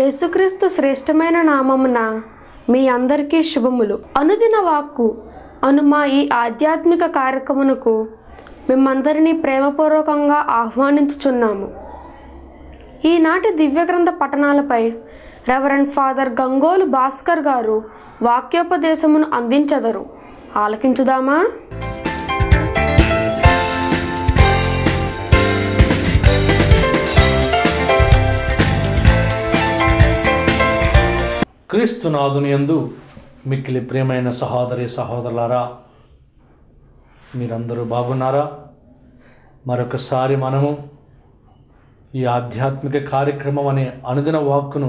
యేసుక్రీస్తు శ్రేష్టమైన నామమున మీ అందరికీ శుభములు అనుదిన వాక్కు అను మా ఈ ఆధ్యాత్మిక కార్యక్రమునకు మిమ్మందరినీ ప్రేమపూర్వకంగా ఆహ్వానించుచున్నాము ఈనాటి దివ్య గ్రంథ పఠనాలపై రెవరెండ్ ఫాదర్ గంగోలు భాస్కర్ గారు వాక్యోపదేశమును అందించెదరు ఆలకించుదామా క్రీస్తునాథుని యందు మిక్కిలి ప్రియమైన సహోదరి సహోదరులారా మీరందరూ బాగున్నారా మరొకసారి మనము ఈ ఆధ్యాత్మిక కార్యక్రమం అనే అనుదిన వాక్కును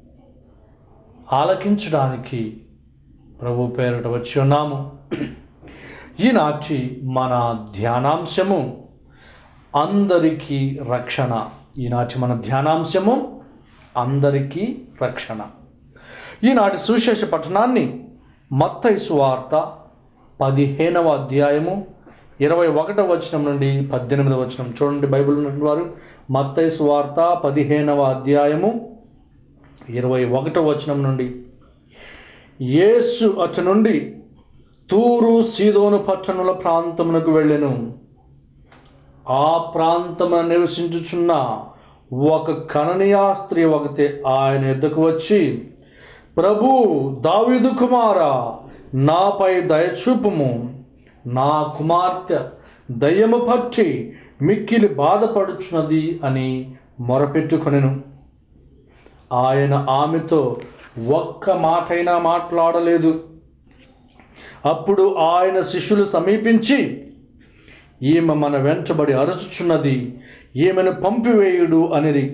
ఆలకించడానికి ప్రభు పేరిట వచ్చి ఉన్నాము ఈనాటి మన ధ్యానాంశము అందరికీ రక్షణ ఈనాటి మన ధ్యానాంశము అందరికీ రక్షణ ఈనాటి సువిశేష పట్టణాన్ని మత్తయి సువార్త పదిహేనవ అధ్యాయము ఇరవై ఒకటవ వచనం నుండి పద్దెనిమిదవ వచనం చూడండి బైబిల్ ఉన్నటువంటి వారు మత్తయి సువార్త పదిహేనవ అధ్యాయము ఇరవై ఒకటవ వచనం నుండి యేసు అటు నుండి తూరు సీదోను పట్టణుల ప్రాంతమునకు వెళ్ళెను ఆ ప్రాంతమున నివసించుచున్న ఒక కననీయా స్త్రీ ఒకతే ఆయన ఎద్దకు వచ్చి ప్రభు దావీదు కుమారా నాపై దయచూపుము నా కుమార్తె దయ్యము పట్టి మిక్కిలి బాధపడుచున్నది అని మొరపెట్టుకొనెను ఆయన ఆమెతో ఒక్క మాటైనా మాట్లాడలేదు అప్పుడు ఆయన శిష్యులు సమీపించి ఈమె మన వెంటబడి అరచుచున్నది ఈమెను పంపివేయుడు అనిది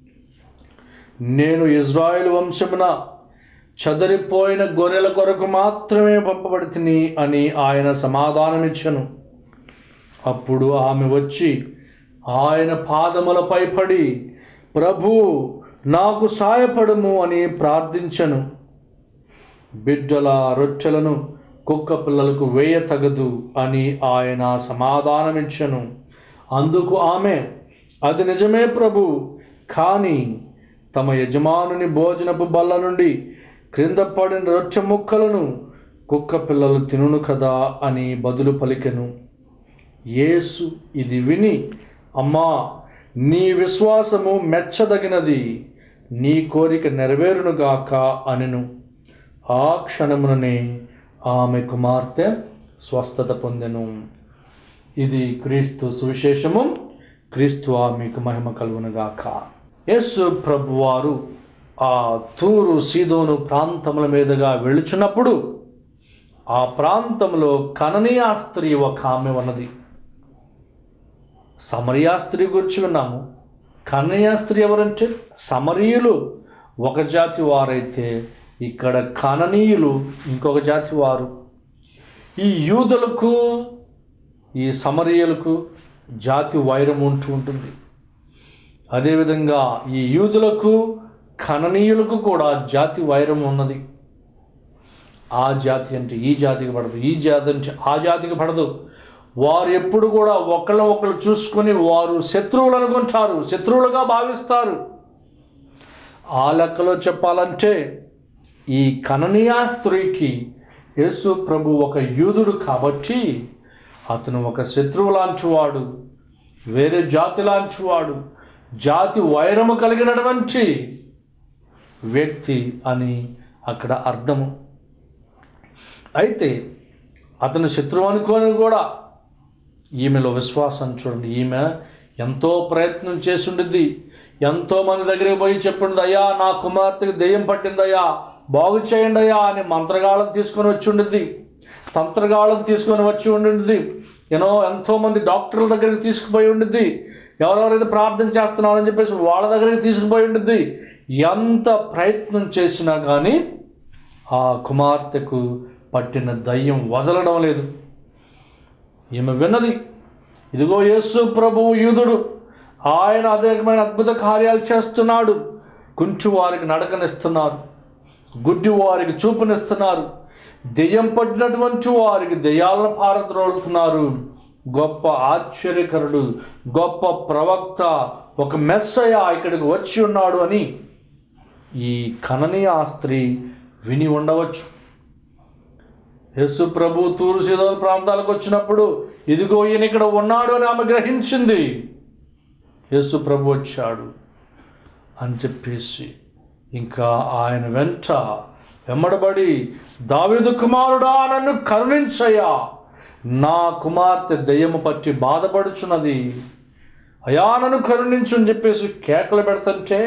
నేను ఇజ్రాయెల్ వంశమున చదరిపోయిన గొర్రెల కొరకు మాత్రమే పంపబడితిని అని ఆయన సమాధానమిచ్చను అప్పుడు ఆమె వచ్చి ఆయన పాదములపై పడి ప్రభు నాకు సాయపడము అని ప్రార్థించను బిడ్డల రొట్టెలను కుక్క పిల్లలకు వేయ తగదు అని ఆయన సమాధానమిచ్చను అందుకు ఆమె అది నిజమే ప్రభు కానీ తమ యజమానుని భోజనపు బల్ల నుండి క్రింద పడిన రొట్టె ముక్కలను కుక్క పిల్లలు తినును కదా అని బదులు పలికెను యేసు ఇది విని అమ్మా నీ విశ్వాసము మెచ్చదగినది నీ కోరిక నెరవేరునుగాక అనెను ఆ క్షణముననే ఆమె కుమార్తె స్వస్థత పొందెను ఇది క్రీస్తు సువిశేషము క్రీస్తు ఆమెకు మహిమ కలుగునుగాక యేసు ప్రభువారు ఆ తూరు సీదోను ప్రాంతముల మీదుగా వెళుచున్నప్పుడు ఆ ప్రాంతంలో కననీయా స్త్రీ ఒక ఆమె ఉన్నది సమరియా స్త్రీ గురించి విన్నాము కన్నయ్య స్త్రీ ఎవరంటే సమరీయులు ఒక జాతి వారైతే ఇక్కడ కననీయులు ఇంకొక జాతి వారు ఈ యూదులకు ఈ సమరీయులకు జాతి వైరం ఉంటూ ఉంటుంది అదేవిధంగా ఈ యూదులకు కననీయులకు కూడా జాతి వైరం ఉన్నది ఆ జాతి అంటే ఈ జాతికి పడదు ఈ జాతి అంటే ఆ జాతికి పడదు వారు ఎప్పుడు కూడా ఒకళ్ళ ఒకళ్ళు చూసుకొని వారు శత్రువులు అనుకుంటారు శత్రువులుగా భావిస్తారు ఆ లెక్కలో చెప్పాలంటే ఈ కననీయా స్త్రీకి యేసు ప్రభు ఒక యూదుడు కాబట్టి అతను ఒక శత్రువు లాంటివాడు వేరే జాతి లాంటివాడు జాతి వైరము కలిగినటువంటి వ్యక్తి అని అక్కడ అర్థము అయితే అతను శత్రువు అనుకోని కూడా ఈమెలో విశ్వాసం చూడండి ఈమె ఎంతో ప్రయత్నం చేసి ఉండిద్ది ఎంతో మంది దగ్గరికి పోయి చెప్పింది అయ్యా నా కుమార్తెకి దెయ్యం పట్టిందయ్యా బాగు చేయండి అయ్యా అని మంత్రగాళ్ళని తీసుకొని వచ్చి ఉండిద్ది తంత్రగాళ్ళని తీసుకొని వచ్చి ఉండిద్ది ఏనో ఎంతో మంది డాక్టర్ల దగ్గరికి తీసుకుపోయి ఉండిద్ది ఎవరెవరైతే ప్రార్థన చేస్తున్నారని చెప్పేసి వాళ్ళ దగ్గరికి తీసుకుపోయి ఉండిద్ది ఎంత ప్రయత్నం చేసినా కానీ ఆ కుమార్తెకు పట్టిన దయ్యం వదలడం లేదు ఈమె విన్నది ఇదిగో యేసు ప్రభువు యూదుడు ఆయన అనేకమైన అద్భుత కార్యాలు చేస్తున్నాడు కుంచు వారికి నడకనిస్తున్నారు గుడ్డి వారికి చూపునిస్తున్నారు దెయ్యం పట్టినటువంటి వారికి దెయ్యాలను పారద్రోలుతున్నారు గొప్ప ఆశ్చర్యకరుడు గొప్ప ప్రవక్త ఒక మెస్సయ ఇక్కడికి వచ్చి ఉన్నాడు అని ఈ కననీయ ఆ స్త్రీ విని ఉండవచ్చు యేసు ప్రభు తూరు సీదోన్ ప్రాంతాలకు వచ్చినప్పుడు ఇదిగో ఈయన ఇక్కడ ఉన్నాడు అని ఆమె గ్రహించింది యేసు ప్రభు వచ్చాడు అని చెప్పేసి ఇంకా ఆయన వెంట వెంబడబడి దావీదు కుమారుడా నన్ను కరుణించయ్యా నా కుమార్తె దయ్యము పట్టి బాధపడుచున్నది అయా నన్ను కరుణించు అని చెప్పేసి కేకలు పెడుతుంటే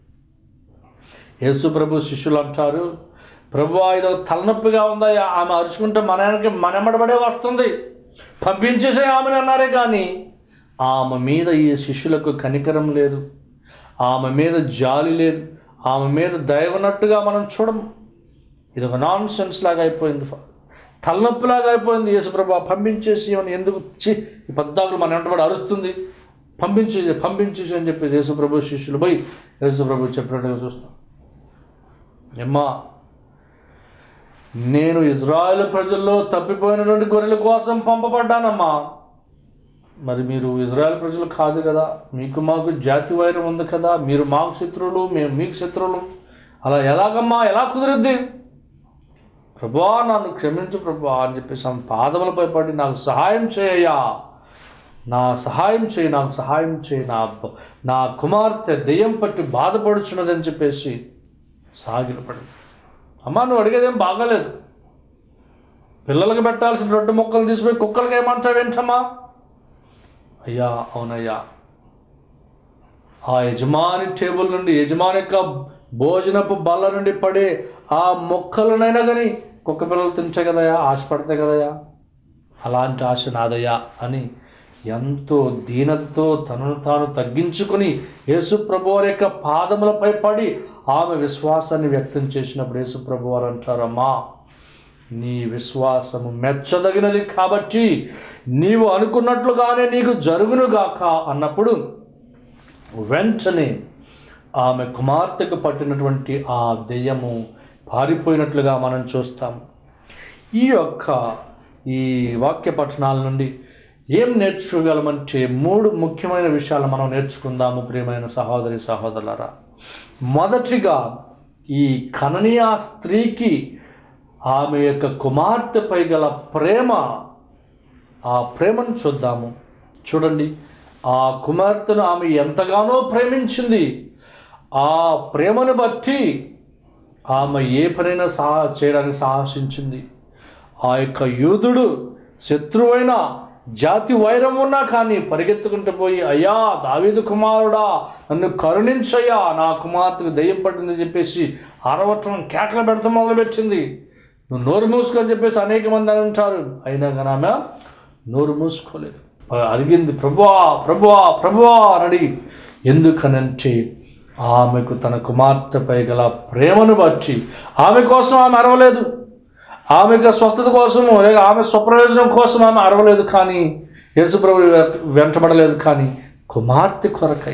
యేసు ప్రభు శిష్యులు అంటారు ప్రభు ఇది తలనొప్పిగా ఉందా ఆమె అరుచుకుంటే మన వెనక మనెమ్మడబడే వస్తుంది పంపించేసే ఆమెను అన్నారే కానీ ఆమె మీద ఈ శిష్యులకు కనికరం లేదు ఆమె మీద జాలి లేదు ఆమె మీద దయ ఉన్నట్టుగా మనం చూడము ఇది ఒక నాన్ సెన్స్ లాగా అయిపోయింది తలనొప్పిలాగా అయిపోయింది యేసుప్రభు పంపించేసి ఈమెను ఎందుకు చి ఈ పద్దాకులు మన వెంటబడి అరుస్తుంది పంపించేసి పంపించేసి అని చెప్పి యేసుప్రభు శిష్యులు పోయి యేసుప్రభు చెప్పినట్టుగా చూస్తాం ఎమ్మా నేను ఇజ్రాయెల్ ప్రజల్లో తప్పిపోయినటువంటి గొర్రెల కోసం పంపబడ్డానమ్మా మరి మీరు ఇజ్రాయెల్ ప్రజలు కాదు కదా మీకు మాకు జాతి వైరం ఉంది కదా మీరు మాకు శత్రువులు మేము మీకు శత్రువులు అలా ఎలాగమ్మా ఎలా కుదిరిద్ది ప్రభా నన్ను క్షమించు ప్రభా అని చెప్పేసి ఆమె పాదములపై పడి నాకు సహాయం చేయయ్యా నా సహాయం చేయి నాకు సహాయం చేయి నా బ- నా కుమార్తె దెయ్యం పట్టి బాధపడుచున్నదని చెప్పేసి సాగిలపడి అమ్మా నువ్వు అడిగేదేం బాగాలేదు పిల్లలకి పెట్టాల్సిన రొట్టె మొక్కలు తీసిపోయి కుక్కలకి ఏమంటావేంటమ్మా అయ్యా అవునయ్యా ఆ యజమాని టేబుల్ నుండి యజమాని యొక్క భోజనపు బల్ల నుండి పడే ఆ మొక్కలనైనా కానీ కుక్క పిల్లలు తింటాయి కదయా ఆశ పడతాయి కదయా అలాంటి ఆశ నాదయ్యా అని ఎంతో దీనతతో తనను తాను తగ్గించుకుని యేసు ప్రభువారి యొక్క పాదములపై పడి ఆమె విశ్వాసాన్ని వ్యక్తం చేసినప్పుడు యేసు ప్రభువారు అంటారమ్మా నీ విశ్వాసము మెచ్చదగినది కాబట్టి నీవు అనుకున్నట్లుగానే నీకు జరుగునుగాక అన్నప్పుడు వెంటనే ఆమె కుమార్తెకు పట్టినటువంటి ఆ దెయ్యము పారిపోయినట్లుగా మనం చూస్తాము ఈ యొక్క ఈ వాక్య పఠనాల నుండి ఏం నేర్చుకోగలమంటే మూడు ముఖ్యమైన విషయాలు మనం నేర్చుకుందాము ప్రియమైన సహోదరి సహోదరులారా మొదటిగా ఈ కననీయ స్త్రీకి ఆమె యొక్క కుమార్తెపై గల ప్రేమ ఆ ప్రేమను చూద్దాము చూడండి ఆ కుమార్తెను ఆమె ఎంతగానో ప్రేమించింది ఆ ప్రేమను బట్టి ఆమె ఏ పనైనా సహా చేయడానికి సాహసించింది ఆ యొక్క యూదుడు శత్రువైన జాతి వైరం ఉన్నా కానీ పరిగెత్తుకుంటూ పోయి అయ్యా దావీదు కుమారుడా నన్ను కరుణించయ్యా నా కుమార్తెకు దయ్యం పట్టిందని చెప్పేసి అరవటం కేకలు పెడతాం మొదలుపెట్టింది నువ్వు నోరు మూసుకొని చెప్పేసి అనేక మంది అని అంటారు అయినా కానీ ఆమె నోరు మూసుకోలేదు అడిగింది ప్రభువా ప్రభువా ప్రభువా అని అడిగి ఎందుకనంటే ఆమెకు తన కుమార్తెపై గల ప్రేమను బట్టి ఆమె కోసం ఆమె అరవలేదు ఆమెకు స్వస్థత కోసము లేక ఆమె స్వప్రయోజనం కోసం ఆమె అరవలేదు కానీ యేసుప్రభు వెంటబడలేదు కానీ కుమార్తె కొరకై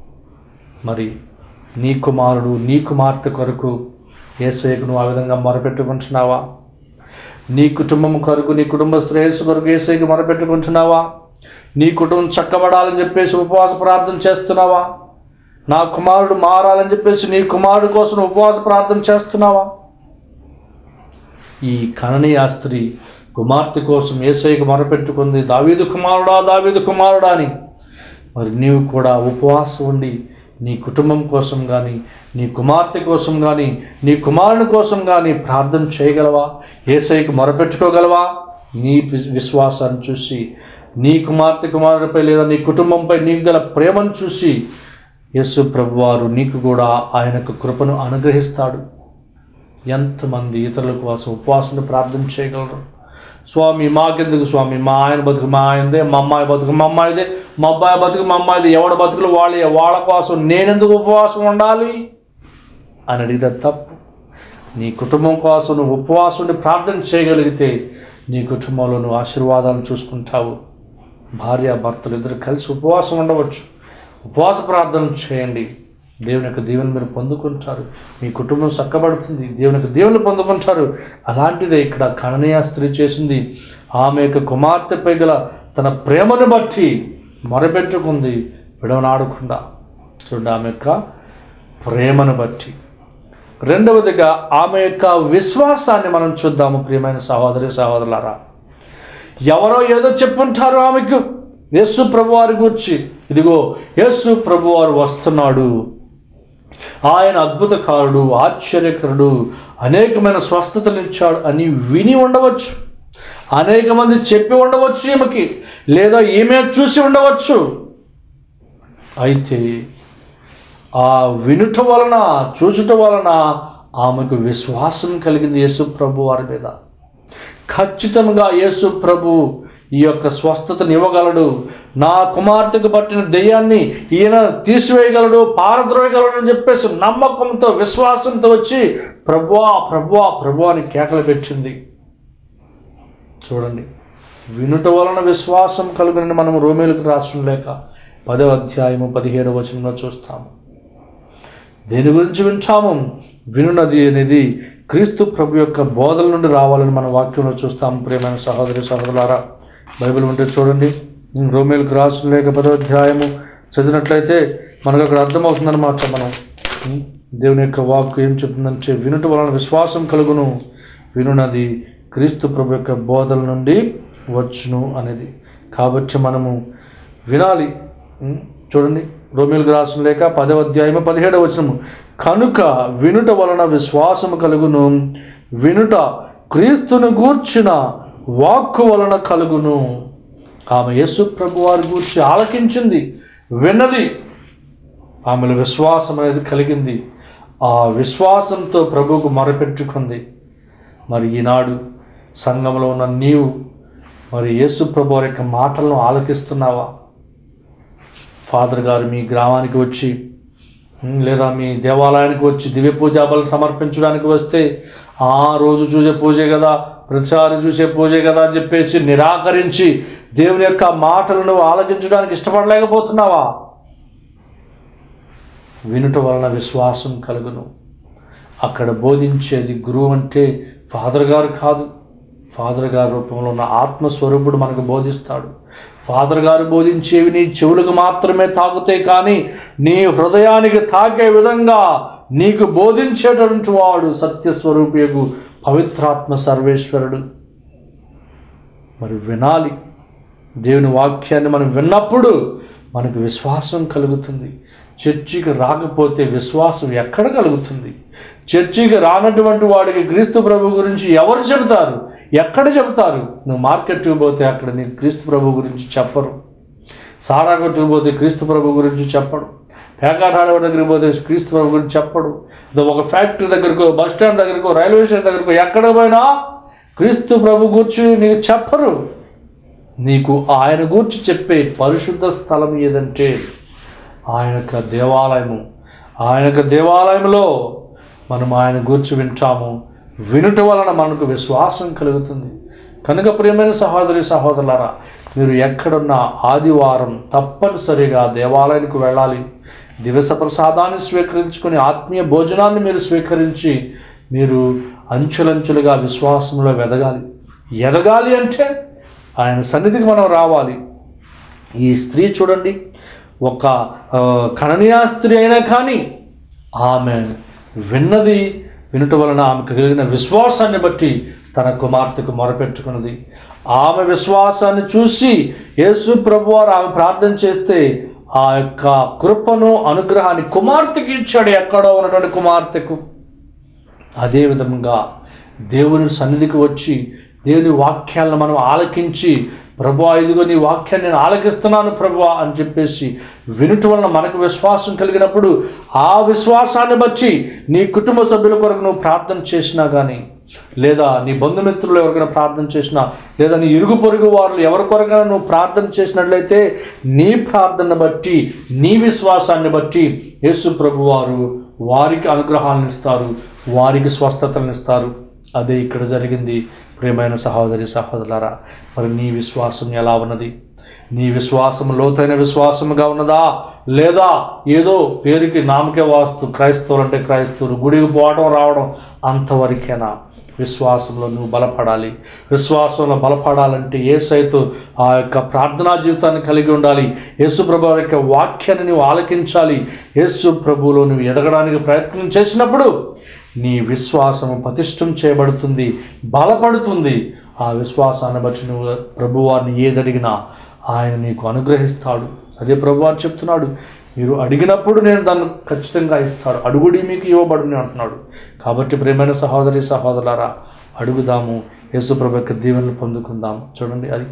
మరి నీ కుమారుడు నీ కుమార్తె కొరకు ఏసయ్యకు నువ్వు ఆ విధంగా మొరపెట్టుకుంటున్నావా నీ కుటుంబం కొరకు నీ కుటుంబ శ్రేయస్సు కొరకు ఏసైకి మొరపెట్టుకుంటున్నావా నీ కుటుంబం చక్కబడాలని చెప్పేసి ఉపవాస ప్రార్థన చేస్తున్నావా నా కుమారుడు మారాలని చెప్పేసి నీ కుమారుడు కోసం ఉపవాస ప్రార్థన చేస్తున్నావా ఈ కననీయ స్త్రీ కుమార్తె కోసం ఏసైకి మొరపెట్టుకుంది దావీదు కుమారుడా దావీదు కుమారుడా అని మరి నీవు కూడా ఉపవాసం ఉండి నీ కుటుంబం కోసం కానీ నీ కుమార్తె కోసం కానీ నీ కుమారుని కోసం కానీ ప్రార్థన చేయగలవా ఏసైకి మొరపెట్టుకోగలవా నీ వి- విశ్వాసాన్ని చూసి నీ కుమార్తె కుమారుడిపై లేదా నీ కుటుంబంపై నీకు గల ప్రేమను చూసి యేసు ప్రభువారు నీకు కూడా ఆయన యొక్క కృపను అనుగ్రహిస్తాడు ఎంతమంది ఇతరుల కోసం ఉపవాసం ప్రార్థన చేయగలరు స్వామి మాకెందుకు స్వామి మా ఆయన బతుకు మా ఆయనదే మా అమ్మాయి బతుకు మా అమ్మాయిదే మా అబ్బాయి బతుకు మా అమ్మాయిది ఎవడ బతుకులు వాళ్ళే వాళ్ళ కోసం నేనెందుకు ఉపవాసం ఉండాలి అని అడిగితే తప్పు నీ కుటుంబం కోసం నువ్వు ఉపవాసం ఉండి ప్రార్థన చేయగలిగితే నీ కుటుంబంలో నువ్వు ఆశీర్వాదాలను చూసుకుంటావు భార్య భర్తలు ఇద్దరు కలిసి ఉపవాసం ఉండవచ్చు ఉపవాస ప్రార్థన చేయండి దేవుని యొక్క దీవెన మీరు పొందుకుంటారు మీ కుటుంబం చక్కబడుతుంది దేవుని యొక్క దీవెనలు పొందుకుంటారు అలాంటిదే ఇక్కడ కననీయ స్త్రీ చేసింది ఆమె యొక్క కుమార్తెపై గల తన ప్రేమను బట్టి మొరపెట్టుకుంది విడవనాడకుండా చూడండి ఆమె యొక్క ప్రేమను బట్టి రెండవదిగా ఆమె యొక్క విశ్వాసాన్ని మనం చూద్దాము ప్రియమైన సహోదరి సహోదరులారా ఎవరో ఏదో చెప్పుంటారు ఆమెకు యేసు ప్రభువారి గురించి ఇదిగో యేసు ప్రభువారు వస్తున్నాడు ఆయన అద్భుతకారుడు ఆశ్చర్యకరుడు అనేకమైన స్వస్థతలు ఇచ్చాడు అని విని ఉండవచ్చు అనేక మంది చెప్పి ఉండవచ్చు ఈమెకి లేదా ఈమె చూసి ఉండవచ్చు అయితే ఆ వినుట వలన చూచుట వలన ఆమెకు విశ్వాసం కలిగింది యేసు ప్రభు వారి మీద ఖచ్చితంగా యేసు ప్రభు ఈ యొక్క స్వస్థతను ఇవ్వగలడు నా కుమార్తెకు పట్టిన దెయ్యాన్ని ఈయన తీసివేయగలడు పారద్రోయగలడు అని చెప్పేసి నమ్మకంతో విశ్వాసంతో వచ్చి ప్రభువా ప్రభువా ప్రభు అని కేకలు పెట్టింది చూడండి వినుట వలన విశ్వాసం కలుగునని మనం రోమేలకు రాసిన లేక పదవ అధ్యాయము పదిహేడవ వచనంలో చూస్తాము దేని గురించి వింటాము వినున్నది అనేది క్రీస్తు ప్రభు యొక్క బోధల నుండి రావాలని మన వాక్యంలో చూస్తాము ప్రియమైన సహోదరి సహోదరులారా బైబిల్ ఉంటే చూడండి రోమేలకు రాసిన లేక పదవ అధ్యాయము చదివినట్లయితే మనకు అక్కడ అర్థమవుతుందన్నమాట మనం ఉం? దేవుని యొక్క వాక్కు ఏం చెప్తుందంటే వినుట వలన విశ్వాసం కలుగును వినున్నది క్రీస్తు ప్రభు యొక్క బోధల నుండి వచ్చును అనేది కాబట్టి మనము వినాలి ఉం? చూడండి రోమిలకు రాసిన లేక పదవ అధ్యాయము పదిహేడవ వచనము కనుక వినుట వలన విశ్వాసము కలుగును వినుట క్రీస్తును గూర్చిన వాక్కు వలన కలుగును ఆమె యేసు ప్రభు వారి గూర్చి ఆలకించింది విన్నది ఆమెలో విశ్వాసం అనేది కలిగింది ఆ విశ్వాసంతో ప్రభువుకు మొరపెట్టుకుంది మరి ఈనాడు సంఘంలో ఉన్న నీవు మరి యేసు ప్రభు వారి యొక్క మాటలను ఆలకిస్తున్నావా ఫాదర్ గారు మీ గ్రామానికి వచ్చి ఉమ్, లేదా మీ దేవాలయానికి వచ్చి దివ్య పూజా బలు సమర్పించడానికి వస్తే ఆ రోజు చూసే పూజే కదా ప్రతిసారి చూసే పూజే కదా అని చెప్పేసి నిరాకరించి దేవుని యొక్క మాటలను ఆలకించడానికి ఇష్టపడలేకపోతున్నావా వినుట వలన విశ్వాసం కలుగును అక్కడ బోధించేది గురువు అంటే ఫాదర్ గారు కాదు ఫాదర్ గారి రూపంలో ఉన్న ఆత్మస్వరూపుడు మనకు బోధిస్తాడు ఫాదర్ గారు బోధించేవి నీ చెవులకు మాత్రమే తాకుతాయి కానీ నీ హృదయానికి తాకే విధంగా నీకు బోధించేటటువంటి వాడు సత్యస్వరూపియగు పవిత్రాత్మ సర్వేశ్వరుడు మరి వినాలి దేవుని వాక్యాన్ని మనం విన్నప్పుడు మనకు విశ్వాసం కలుగుతుంది చర్చికి రాకపోతే విశ్వాసం ఎక్కడ కలుగుతుంది చర్చికి రానటువంటి వాడికి క్రీస్తు ప్రభు గురించి ఎవరు చెబుతారు ఎక్కడ చెబుతారు నువ్వు మార్కెట్కి పోతే అక్కడ నీకు క్రీస్తు ప్రభు గురించి చెప్పరు సారా కొట్టుకు పోతే క్రీస్తు ప్రభు గురించి చెప్పడు పేకాట ఆడవాడి దగ్గరికి పోతే క్రీస్తు ప్రభు గురించి చెప్పడు ఇదో ఒక ఫ్యాక్టరీ దగ్గరకు బస్ స్టాండ్ దగ్గరకు రైల్వే స్టేషన్ దగ్గరకు ఎక్కడ పోయినా క్రీస్తు ప్రభు గురించి నీకు చెప్పరు నీకు ఆయన గూర్చి చెప్పే పరిశుద్ధ స్థలం ఏదంటే ఆయన యొక్క దేవాలయము ఆయన యొక్క దేవాలయంలో మనం ఆయన గూర్చి వింటాము వినుట వలన మనకు విశ్వాసం కలుగుతుంది కనుక ప్రియమైన సహోదరి సహోదరులారా మీరు ఎక్కడున్న ఆదివారం తప్పనిసరిగా దేవాలయానికి వెళ్ళాలి దివస ప్రసాదాన్ని స్వీకరించుకొని ఆత్మీయ భోజనాన్ని మీరు స్వీకరించి మీరు అంచులంచులుగా విశ్వాసంలో ఎదగాలి ఎదగాలి అంటే ఆయన సన్నిధికి మనం రావాలి ఈ స్త్రీ చూడండి ఒక ఆ, కణనీయా స్త్రీ అయినా కానీ ఆమె విన్నది వినుట వలన ఆమెకు కలిగిన విశ్వాసాన్ని బట్టి తన కుమార్తెకు మొరపెట్టుకున్నది ఆమె విశ్వాసాన్ని చూసి యేసు ప్రభువారు ఆమె ప్రార్థన చేస్తే ఆ యొక్క కృపను అనుగ్రహాన్ని కుమార్తెకి ఇచ్చాడు ఎక్కడో ఉన్నటువంటి కుమార్తెకు అదేవిధంగా దేవుని సన్నిధికి వచ్చి దేవుని వాక్యాలను మనం ఆలకించి ప్రభు ఇదిగో నీ వాక్యాన్ని నేను ఆలకిస్తున్నాను ప్రభు అని చెప్పేసి వినుట వలన మనకు విశ్వాసం కలిగినప్పుడు ఆ విశ్వాసాన్ని బట్టి నీ కుటుంబ సభ్యుల కొరకు నువ్వు ప్రార్థన చేసినా కానీ లేదా నీ బంధుమిత్రులు ఎవరికైనా ప్రార్థన చేసినా లేదా నీ ఇరుగు పొరుగు వారు ఎవరి కొరకైనా నువ్వు ప్రార్థన చేసినట్లయితే నీ ప్రార్థన బట్టి నీ విశ్వాసాన్ని బట్టి యేసు ప్రభు వారు వారికి అనుగ్రహాలను ఇస్తారు వారికి స్వస్థతలను ఇస్తారు అదే ఇక్కడ జరిగింది ప్రియమైన సహోదరి సహోదరులారా మరి నీ విశ్వాసం ఎలా ఉన్నది నీ విశ్వాసం లోతైన విశ్వాసముగా ఉన్నదా లేదా ఏదో పేరుకి నామకే వాస్తు క్రైస్తవులు అంటే క్రైస్తవులు గుడికి పోవడం రావడం అంతవరకేనా విశ్వాసంలో నువ్వు బలపడాలి విశ్వాసంలో బలపడాలంటే ఏ సైతు ఆ యొక్క ప్రార్థనా జీవితాన్ని కలిగి ఉండాలి యేసు ప్రభు యొక్క వాక్యాన్ని నువ్వు ఆలకించాలి యేసు ప్రభువులో నువ్వు ఎదగడానికి ప్రయత్నం చేసినప్పుడు నీ విశ్వాసము పటిష్టం చేయబడుతుంది బలపడుతుంది ఆ విశ్వాసాన్ని బట్టి నువ్వు ప్రభువారిని ఏదడిగినా ఆయన నీకు అనుగ్రహిస్తాడు అదే ప్రభువారు చెప్తున్నాడు మీరు అడిగినప్పుడు నేను దాన్ని ఖచ్చితంగా ఇస్తాడు అడుగుడి మీకు ఇవ్వబడుని అంటున్నాడు కాబట్టి ప్రేమైన సహోదరి సహోదరులారా అడుగుదాము యేసుప్రభు యొక్క దీవెనలు పొందుకుందాం చూడండి అది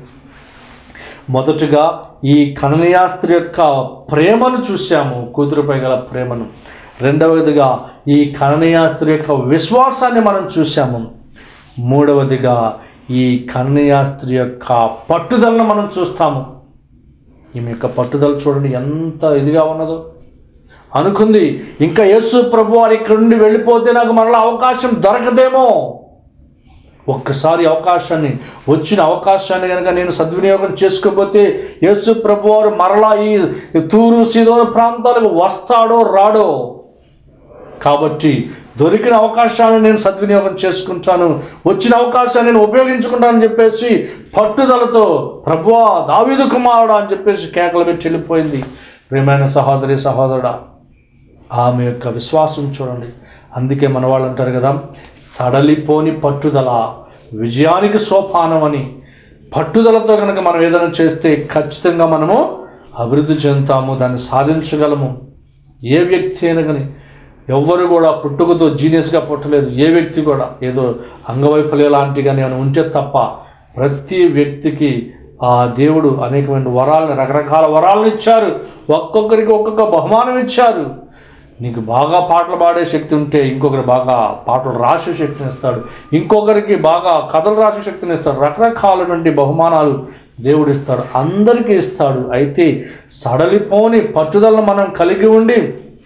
మొదటగా ఈ కననీయాస్త్రి యొక్క ప్రేమను చూశాము కూతురుపై గల ప్రేమను రెండవదిగా ఈ కననీయాస్త్రి యొక్క విశ్వాసాన్ని మనం చూశాము మూడవదిగా ఈ కననీయాస్త్రి యొక్క పట్టుదలను మనం చూస్తాము ఈమె యొక్క పట్టుదల చూడండి ఎంత ఇదిగా ఉన్నదో అనుకుంది ఇంకా యేసు ప్రభు వారు ఇక్కడ నుండి వెళ్ళిపోతే నాకు మరలా అవకాశం దొరకదేమో ఒక్కసారి అవకాశాన్ని వచ్చిన అవకాశాన్ని కనుక నేను సద్వినియోగం చేసుకోకపోతే యేసు ప్రభు వారు మరలా ఈ తూరు సీదోన ప్రాంతాలకు వస్తాడో రాడో కాబట్టి దొరికిన అవకాశాన్ని నేను సద్వినియోగం చేసుకుంటాను వచ్చిన అవకాశాన్ని నేను ఉపయోగించుకుంటానని చెప్పేసి పట్టుదలతో ప్రభువా దావీదు కుమారుడా అని చెప్పేసి కేకలు పెట్టి వెళ్ళిపోయింది ప్రియమైన సహోదరి సహోదరుడా ఆమె యొక్క విశ్వాసం చూడండి అందుకే మన వాళ్ళు అంటారు కదా సడలిపోని పట్టుదల విజయానికి సోపానం అని పట్టుదలతో కనుక మనం ఏదైనా చేస్తే ఖచ్చితంగా మనము అభివృద్ధి చెందుతాము దాన్ని సాధించగలము ఏ వ్యక్తి అయినా కానీ ఎవ్వరు కూడా పుట్టుకతో జీనియస్గా పుట్టలేదు ఏ వ్యక్తి కూడా ఏదో అంగవైఫల్య లాంటి కానీ ఏమైనా ఉంటే తప్ప ప్రతి వ్యక్తికి ఆ దేవుడు అనేకమైన వరాలను రకరకాల వరాలను ఇచ్చారు ఒక్కొక్కరికి ఒక్కొక్క బహుమానం ఇచ్చారు నీకు బాగా పాటలు పాడే శక్తి ఉంటే ఇంకొకరు బాగా పాటలు రాసే శక్తిని ఇస్తాడు ఇంకొకరికి బాగా కథలు రాసే శక్తిని ఇస్తాడు రకరకాలటువంటి బహుమానాలు దేవుడు ఇస్తాడు అందరికీ ఇస్తాడు అయితే సడలిపోని పట్టుదలను మనం కలిగి ఉండి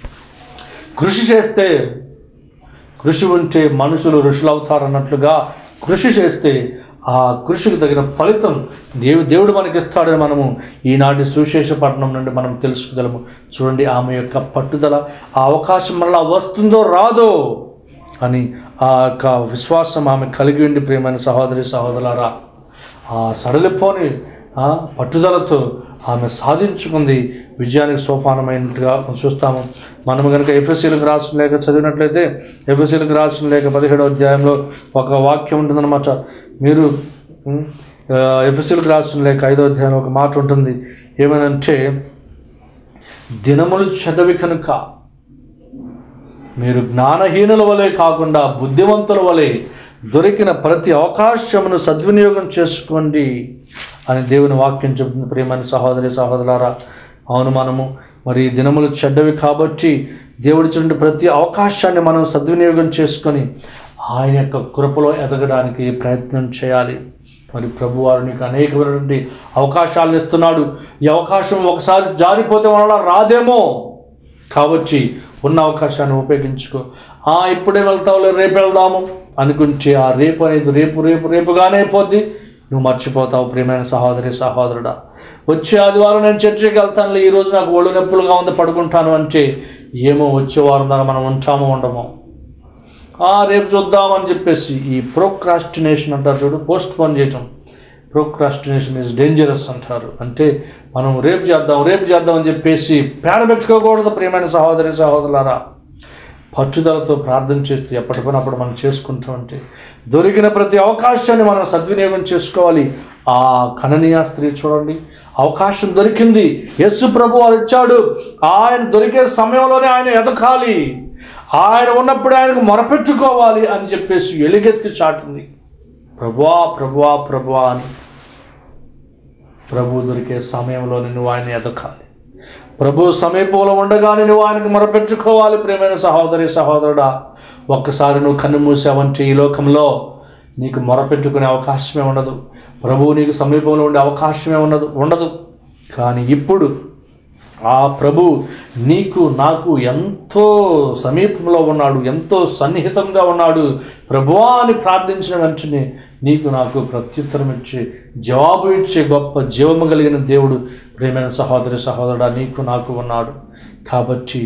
కృషి చేస్తే కృషి ఉంటే మనుషులు ఋషులు అవుతారు అన్నట్లుగా కృషి చేస్తే ఆ కృషికి తగిన ఫలితం దేవు దేవుడు మనకి ఇస్తాడని మనము ఈనాటి సువిశేష పట్టణం నుండి మనం తెలుసుకోగలము చూడండి ఆమె యొక్క పట్టుదల ఆ అవకాశం మళ్ళా వస్తుందో రాదో అని ఆ యొక్క విశ్వాసం ఆమె కలిగి ఉండి ప్రియమైన సహోదరి సహోదరులారా ఆ సడలిపోని ఆ పట్టుదలతో ఆమె సాధించుకుంది విజయానికి సోపానమైనట్టుగా చూస్తాము మనం కనుక ఎఫ్ఎస్సీలకు రాసిన లేక చదివినట్లయితే ఎఫ్ఎస్సీలకు రాసిన లేక పదిహేడవ అధ్యాయంలో ఒక వాక్యం ఉంటుందన్నమాట మీరు ఎఫ్ఎస్సీలకు రాసిన లేక ఐదో అధ్యాయంలో ఒక మాట ఉంటుంది ఏమనంటే దినములు చదవి కనుక మీరు జ్ఞానహీనుల వలె కాకుండా బుద్ధివంతుల వలె దొరికిన ప్రతి అవకాశమును సద్వినియోగం చేసుకోండి అని దేవుని వాక్యం చెబుతుంది ప్రియమైన సహోదరి సహోదరులారా అవును మనము మరి ఈ దినములు చెడ్డవి కాబట్టి దేవుడిచ్చిన ప్రతి అవకాశాన్ని మనం సద్వినియోగం చేసుకొని ఆయన యొక్క కృపలో ఎదగడానికి ప్రయత్నం చేయాలి మరి ప్రభు వారు నీకు అనేకమైనటువంటి అవకాశాలను ఇస్తున్నాడు ఈ అవకాశం ఒకసారి జారిపోతే వల్ల రాదేమో కాబట్టి ఉన్న అవకాశాన్ని ఉపయోగించుకో ఆ ఇప్పుడే వెళ్తావులే రేపు వెళ్దాము అనుకుంటే ఆ రేపు అనేది రేపు రేపు రేపుగానే పోద్ది నువ్వు మర్చిపోతావు ప్రియమైన సహోదరి సహోదరుడా వచ్చే ఆదివారం నేను చర్చికి వెళ్తాను ఈ రోజు నాకు ఒళ్ళు నొప్పులుగా ఉంది పడుకుంటాను అంటే ఏమో వచ్చే వారం దాకా మనం ఉంటామో ఉండమో ఆ రేపు చూద్దామని చెప్పేసి ఈ ప్రోక్రాస్టినేషన్ అంటారు చూడు పోస్ట్ పోన్ చేయటం ప్రోక్రాస్టినేషన్ ఇస్ డేంజరస్ అంటారు అంటే మనం రేపు చేద్దాం రేపు చేద్దాం అని చెప్పేసి పేడ పెట్టుకోకూడదు ప్రియమైన సహోదరి సహోదరులారా పట్టుదలతో ప్రార్థన చేస్తే ఎప్పటి పని అప్పుడు మనం చేసుకుంటూ ఉంటే దొరికిన ప్రతి అవకాశాన్ని మనం సద్వినియోగం చేసుకోవాలి ఆ కననీయ స్త్రీ చూడండి అవకాశం దొరికింది యస్సు ప్రభు వారు ఇచ్చాడు ఆయన దొరికే సమయంలోనే ఆయన ఎదకాలి ఆయన ఉన్నప్పుడు ఆయనకు మొరపెట్టుకోవాలి అని చెప్పేసి ఎలుగెత్తి చాటింది ప్రభువా ప్రభువా ప్రభువా అని ప్రభు దొరికే సమయంలోనే నువ్వు ఆయన ఎదకాలి ప్రభు సమీపంలో ఉండగానే నువ్వు ఆయనకు మొరపెట్టుకోవాలి ప్రేమైన సహోదరి సహోదరుడా ఒక్కసారి నువ్వు కన్ను మూసావంటే ఈ లోకంలో నీకు మొరపెట్టుకునే అవకాశమే ఉండదు ప్రభువు నీకు సమీపంలో ఉండే అవకాశమే ఉండదు ఉండదు కానీ ఇప్పుడు ఆ ప్రభు నీకు నాకు ఎంతో సమీపంలో ఉన్నాడు ఎంతో సన్నిహితంగా ఉన్నాడు ప్రభువా అని ప్రార్థించిన వెంటనే నీకు నాకు ప్రత్యుత్తరం ఇచ్చే జవాబు ఇచ్చే గొప్ప జీవము కలిగిన దేవుడు ప్రేమైన సహోదరి సహోదరుడా నీకు నాకు ఉన్నాడు కాబట్టి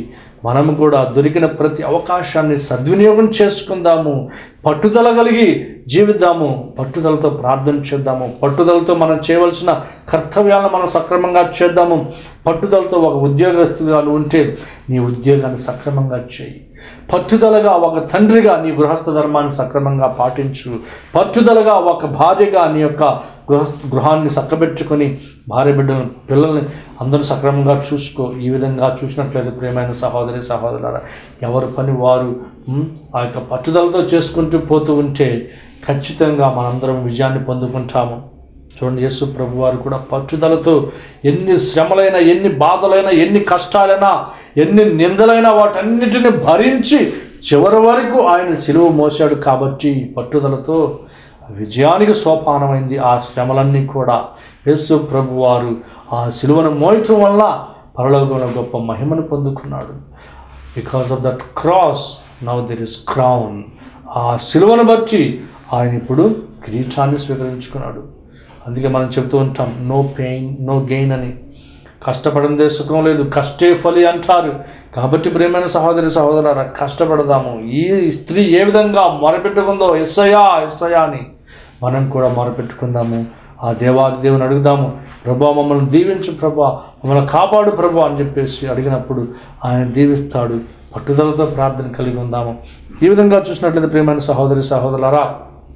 మనం కూడా దొరికిన ప్రతి అవకాశాన్ని సద్వినియోగం చేసుకుందాము పట్టుదల కలిగి జీవిద్దాము పట్టుదలతో ప్రార్థన చేద్దాము పట్టుదలతో మనం చేయవలసిన కర్తవ్యాలను మనం సక్రమంగా చేద్దాము పట్టుదలతో ఒక ఉద్యోగస్తుగా ఉంటే నీ ఉద్యోగాన్ని సక్రమంగా చేయి పట్టుదలగా ఒక తండ్రిగా నీ గృహస్థ ధర్మాన్ని సక్రమంగా పాటించు పట్టుదలగా ఒక భార్యగా నీ యొక్క గృహస్థ గృహాన్ని చక్కబెట్టుకొని భార్య బిడ్డలను పిల్లల్ని అందరూ సక్రమంగా చూసుకో ఈ విధంగా చూసినట్లయితే ప్రేమైన సహోదరి సహోదరులారా ఎవరి పని వారు ఉమ్, ఆ యొక్క పట్టుదలతో చేసుకుంటూ పోతూ ఉంటే ఖచ్చితంగా మనందరం విజయాన్ని పొందుకుంటాము చూడండి యేసు ప్రభు వారు కూడా పట్టుదలతో ఎన్ని శ్రమలైనా ఎన్ని బాధలైనా ఎన్ని కష్టాలైనా ఎన్ని నిందలైనా వాటన్నిటిని భరించి చివరి వరకు ఆయన సిలువ మోసాడు కాబట్టి పట్టుదలతో విజయానికి సోపానమైంది ఆ శ్రమలన్నీ కూడా యేసు ప్రభు వారు ఆ సిలువను మోయటం వల్ల పరలోకంలో గొప్ప మహిమను పొందుకున్నాడు because of that cross now there is crown ఆ సిలువను బట్టి ఆయన ఇప్పుడు కిరీటాన్ని స్వీకరించుకున్నాడు అందుకే మనం చెబుతూ ఉంటాం నో పెయిన్ నో గెయిన్ అని కష్టపడిందే సుఖం లేదు కష్టే ఫలి అంటారు కాబట్టి ప్రేమైన సహోదరి సహోదర కష్టపడదాము ఈ స్త్రీ ఏ విధంగా మొరపెట్టుకుందో ఎస్సయా ఎస్సయా అని మనం కూడా మొరపెట్టుకుందాము ఆ దేవాది దేవుని అడుగుదాము ప్రభా మమ్మల్ని దీవించు ప్రభా మమ్మల్ని కాపాడు ప్రభా అని చెప్పేసి అడిగినప్పుడు ఆయన దీవిస్తాడు పట్టుదలతో ప్రార్థన కలిగి ఉందాము ఈ విధంగా చూసినట్లయితే ప్రేమైన సహోదరి సహోదరులారా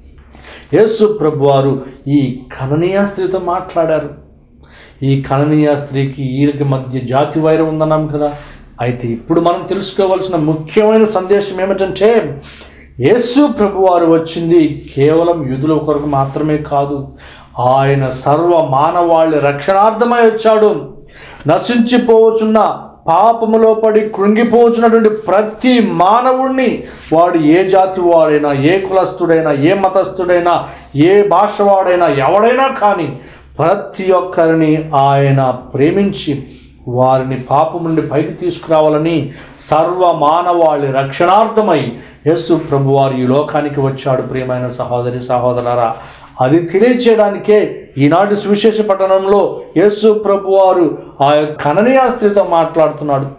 యేసు ప్రభు వారు ఈ కననీయ స్త్రీతో మాట్లాడారు ఈ కననీయ స్త్రీకి వీళ్ళకి మధ్య జాతి వైరం ఉందన్నాం కదా అయితే ఇప్పుడు మనం తెలుసుకోవాల్సిన ముఖ్యమైన సందేశం ఏమిటంటే యేసు ప్రభు వారు వచ్చింది కేవలం యూదుల కొరకు మాత్రమే కాదు ఆయన సర్వ మానవాళి రక్షణార్థమై వచ్చాడు నశించిపోవచున్న పాపములో పడి కృంగిపోవచ్చున్నటువంటి ప్రతి మానవుణ్ణి వాడు ఏ జాతి వాడైనా ఏ కులస్తుడైనా ఏ మతస్థుడైనా ఏ భాష వాడైనా ఎవడైనా కానీ ప్రతి ఒక్కరిని ఆయన ప్రేమించి వారిని పాపం నుండి పైకి తీసుకురావాలని సర్వ మానవాళి రక్షణార్థమై యేసు ప్రభువారు ఈ లోకానికి వచ్చాడు ప్రియమైన సహోదరి సహోదరులారా అది తెలియచేయడానికే ఈనాటి సువిశేష పట్టణంలో యేసు ప్రభువారు ఆ యొక్క కననీయ స్త్రీతో మాట్లాడుతున్నాడు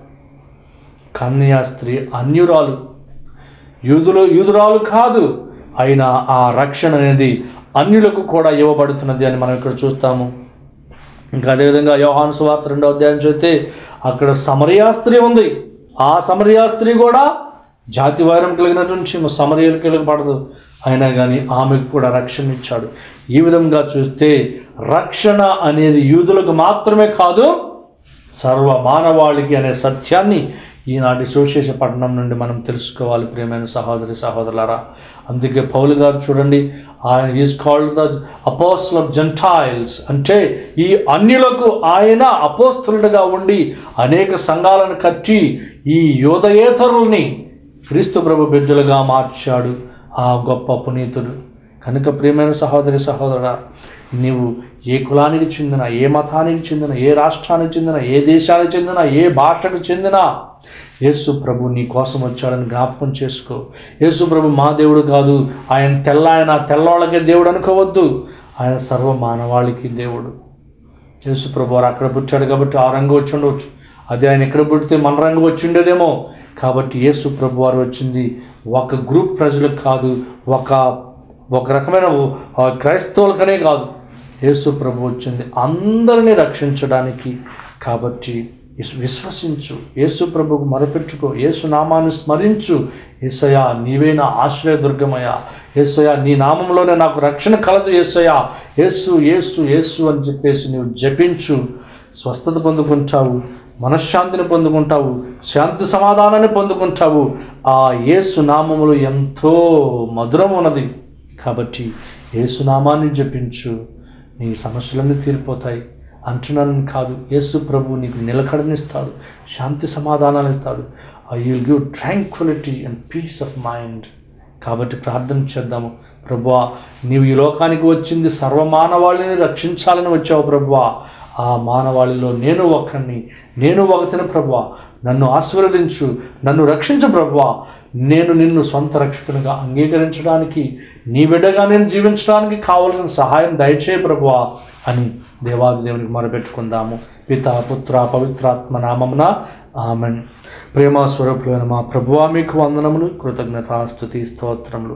కన్యా స్త్రీ అన్యురాలు యూదులు యూదురాలు కాదు అయినా ఆ రక్షణ అనేది అన్యులకు కూడా ఇవ్వబడుతున్నది అని మనం ఇక్కడ చూస్తాము ఇంకా అదేవిధంగా యోహాను సువార్త రెండో అధ్యాయం చూస్తే అక్కడ సమరియా స్త్రీ ఉంది ఆ సమరియా స్త్రీ కూడా జాతి వైరం కలిగినటువంటి సమరియలు కలిగపడదు అయినా కానీ ఆమెకు కూడా రక్షణ ఇచ్చాడు ఈ విధంగా చూస్తే రక్షణ అనేది యూదులకు మాత్రమే కాదు సర్వ మానవాళికి అనే సత్యాన్ని ఈనాటి సువిశేష పట్టణం నుండి మనం తెలుసుకోవాలి ప్రియమైన సహోదరి సహోదరులారా అందుకే పౌలు గారు చూడండి ఆయన is called the apostle of gentiles అంటే ఈ అన్యులకు ఆయన అపోస్తులుడుగా ఉండి అనేక సంఘాలను కట్టి ఈ యోధయేతరుల్ని క్రీస్తు ప్రభు బిడ్డలుగా మార్చాడు ఆ గొప్ప పునీతుడు కనుక ప్రియమైన సహోదరి సహోదరా నీవు ఏ కులానికి చెందిన ఏ మతానికి చెందిన ఏ రాష్ట్రానికి చెందిన ఏ దేశానికి చెందిన ఏ భాషకు చెందిన యేసు ప్రభు నీ కోసం వచ్చాడని జ్ఞాపకం చేసుకో యేసు ప్రభు మా దేవుడు కాదు ఆయన తెల్ల ఆయన తెల్లవాళ్ళకే దేవుడు అనుకోవద్దు ఆయన సర్వ మానవాళికి దేవుడు యేసు ప్రభు వారు అక్కడ పుట్టాడు కాబట్టి ఆ రంగు వచ్చి ఉండవచ్చు అదే ఆయన ఎక్కడ పుడితే మన రంగు వచ్చి ఉండేదేమో కాబట్టి యేసు ప్రభు వారు వచ్చింది ఒక గ్రూప్ ప్రజలకు కాదు ఒక ఒక రకమైన ఆ, క్రైస్తవులకనే కాదు యేసు ప్రభు వచ్చింది అందరినీ రక్షించడానికి కాబట్టి విశ్వ- విశ్వసించు యేసు ప్రభుకు మొరపెట్టుకో యేసు నామాన్ని స్మరించు ఏసయ్యా నీవే నా ఆశ్రయ దుర్గమయ్యా ఏసయ్యా నీ నామంలోనే నాకు రక్షణ కలదు ఏసయ్యా యేసు యేసు యేసు అని చెప్పేసి నీవు జపించు స్వస్థత పొందుకుంటావు మనశ్శాంతిని పొందుకుంటావు శాంతి సమాధానాన్ని పొందుకుంటావు ఆ యేసు నామములు ఎంతో మధురం ఉన్నది కాబట్టి యేసు నామాన్ని జపించు నీ సమస్యలన్నీ తీరిపోతాయి అంటున్నాను కాదు యేసు ప్రభు నీకు నిలకడనిస్తాడు శాంతి సమాధానాలు ఇస్తాడు I will give tranquility and peace of mind కాబట్టి ప్రార్థన చేద్దాము ప్రభువా నీవు ఈ లోకానికి వచ్చింది సర్వమానవాళిని రక్షించాలని వచ్చావు ప్రభువా ఆ మానవాళిలో నేను ఒక్కడిని నేను ఒకతిని ప్రభువా నన్ను ఆశీర్వదించు నన్ను రక్షించు ప్రభువా నేను నిన్ను సొంత రక్షకునిగా అంగీకరించడానికి నీ బిడ్డగా నేను జీవించడానికి కావలసిన సహాయం దయచేయ ప్రభువా అని దేవాది దేవునికి మొరపెట్టుకుందాము పిత పుత్ర పవిత్రాత్మ నామమున ఆమెన్ ప్రేమ స్వరూపులైన మా ప్రభువా మీకు వందనములు కృతజ్ఞతాస్తుతి స్తోత్రములు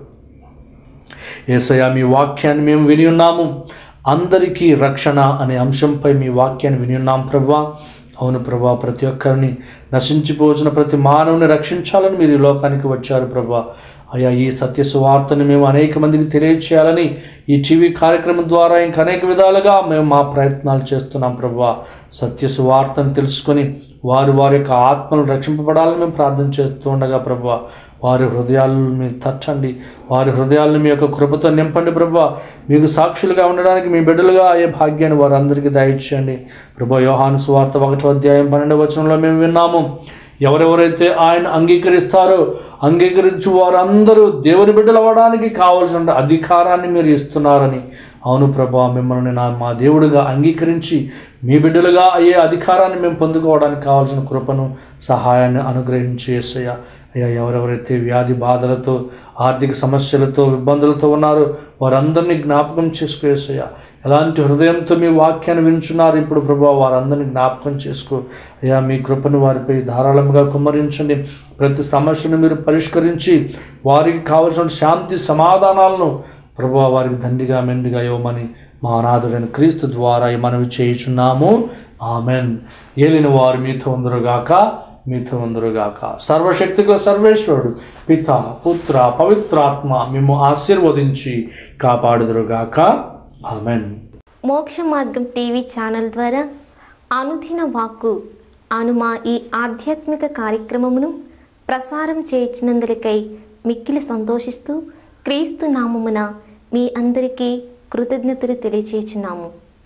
ఏసయ్య మీ వాక్యాన్ని మేము విని ఉన్నాము అందరికీ రక్షణ అనే అంశంపై మీ వాక్యాన్ని విని ఉన్నాం ప్రభా అవును ప్రభా ప్రతి ఒక్కరిని నశించిపోచిన ప్రతి మానవుని రక్షించాలని మీరు ఈ లోకానికి వచ్చారు ప్రభా అయ్యా ఈ సత్య సువార్తని మేము అనేక మందికి తెలియచేయాలని ఈ టీవీ కార్యక్రమం ద్వారా ఇంకా అనేక విధాలుగా మేము మా ప్రయత్నాలు చేస్తున్నాం ప్రభా సత్య సువార్తను తెలుసుకొని వారు వారి యొక్క ఆత్మలు రక్షింపబడాలని మేము ప్రార్థన చేస్తూ ఉండగా ప్రభా వారి హృదయాలను మీరు తట్టండి వారి హృదయాలను మీ యొక్క కృపతో నింపండి ప్రభా మీకు సాక్షులుగా ఉండడానికి మీ బిడ్డలుగా అయ్యే భాగ్యాన్ని వారందరికీ దయచేయండి ప్రభా యోహాను సువార్త ఒకటో అధ్యాయం పన్నెండవ వచనంలో మేము విన్నాము ఎవరెవరైతే ఆయన అంగీకరిస్తారో అంగీకరించు వారందరూ దేవుని బిడ్డలు అవ్వడానికి కావలసిన అధికారాన్ని మీరు ఇస్తున్నారని అవును ప్రభా మిమ్మల్ని నా మా దేవుడిగా అంగీకరించి మీ బిడ్డలుగా అయ్యే అధికారాన్ని మేము పొందుకోవడానికి కావాల్సిన కృపను సహాయాన్ని అనుగ్రహించి ఏసయ్య అయ్యా ఎవరెవరైతే వ్యాధి బాధలతో ఆర్థిక సమస్యలతో ఇబ్బందులతో ఉన్నారో వారందరినీ జ్ఞాపకం చేసుకునేసయ్యా ఎలాంటి హృదయంతో మీ వాక్యాన్ని వింటున్నారు ఇప్పుడు ప్రభా వారందరినీ జ్ఞాపకం చేసుకో అయ్యా మీ కృపను వారిపై ధారాళంగా కుమ్మరించండి ప్రతి సమస్యను మీరు పరిష్కరించి వారికి కావలసిన శాంతి సమాధానాలను ప్రభు వారికి దండిగా మెండిగా ఇవ్వమని మా అనాథుడైన క్రీస్తు ద్వారా ఈ మనవి చేయుచున్నాము ఆమెన్ ఏలిన వారు మీతో ఉందరుగాక మీతో ఉందరుగాక సర్వశక్తిగా సర్వేశ్వరుడు పిత పుత్ర పవిత్రాత్మ మేము ఆశీర్వదించి కాపాడుదురుగాక ఆమెన్ మోక్ష మార్గం టీవీ ఛానల్ ద్వారా అనుదిన వాక్కు అను మా ఈ ఆధ్యాత్మిక కార్యక్రమమును ప్రసారం చేయించినందులకై మిక్కిలి సంతోషిస్తూ క్రీస్తు నామమున మీ అందరికీ కృతజ్ఞతలు తెలియచేయుచున్నాము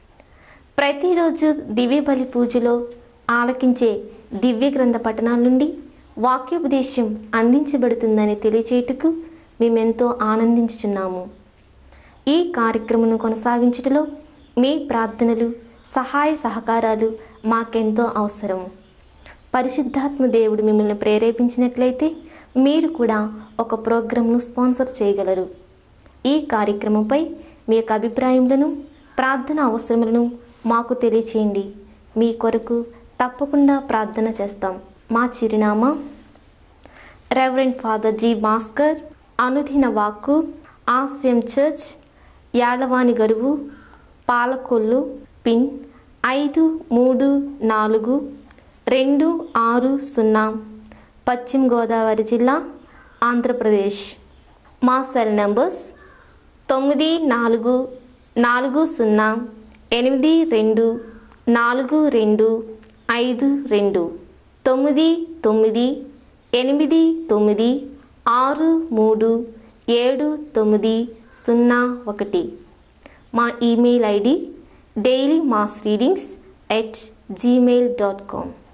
ప్రతిరోజు దివ్య బలి పూజలో ఆలకించే దివ్య గ్రంథ పఠనాల నుండి వాక్యోపదేశం అందించబడుతుందని తెలియచేయుటకు మేమెంతో ఆనందించుచున్నాము ఈ కార్యక్రమను కొనసాగించుటలో మీ ప్రార్థనలు సహాయ సహకారాలు మాకెంతో అవసరం పరిశుద్ధాత్మ దేవుడు మిమ్మల్ని ప్రేరేపించినట్లయితే మీరు కూడా ఒక ప్రోగ్రాంను స్పాన్సర్ చేయగలరు ఈ కార్యక్రమంపై మీ యొక్క అభిప్రాయములను ప్రార్థన అవసరములను మాకు తెలియచేయండి మీ కొరకు తప్పకుండా ప్రార్థన చేస్తాం మా చిరునామా రెవరెండ్ ఫాదర్ జి భాస్కర్ అనుదిన వాక్కు ఆస్యం చర్చ్ యాడవాని గరువు పాలకొల్లు పిన్ ఐదు మూడు నాలుగు రెండు ఆరు సున్నా పశ్చిమ గోదావరి జిల్లా ఆంధ్రప్రదేశ్ మా సెల్ నంబర్స్ తొమ్మిది నాలుగు నాలుగు సున్నా ఎనిమిది రెండు నాలుగు రెండు ఐదు రెండు తొమ్మిది తొమ్మిది ఎనిమిది తొమ్మిది ఆరు మూడు ఏడు తొమ్మిది సున్నా ఒకటి మా email ID daily mass readings at Gmail dot com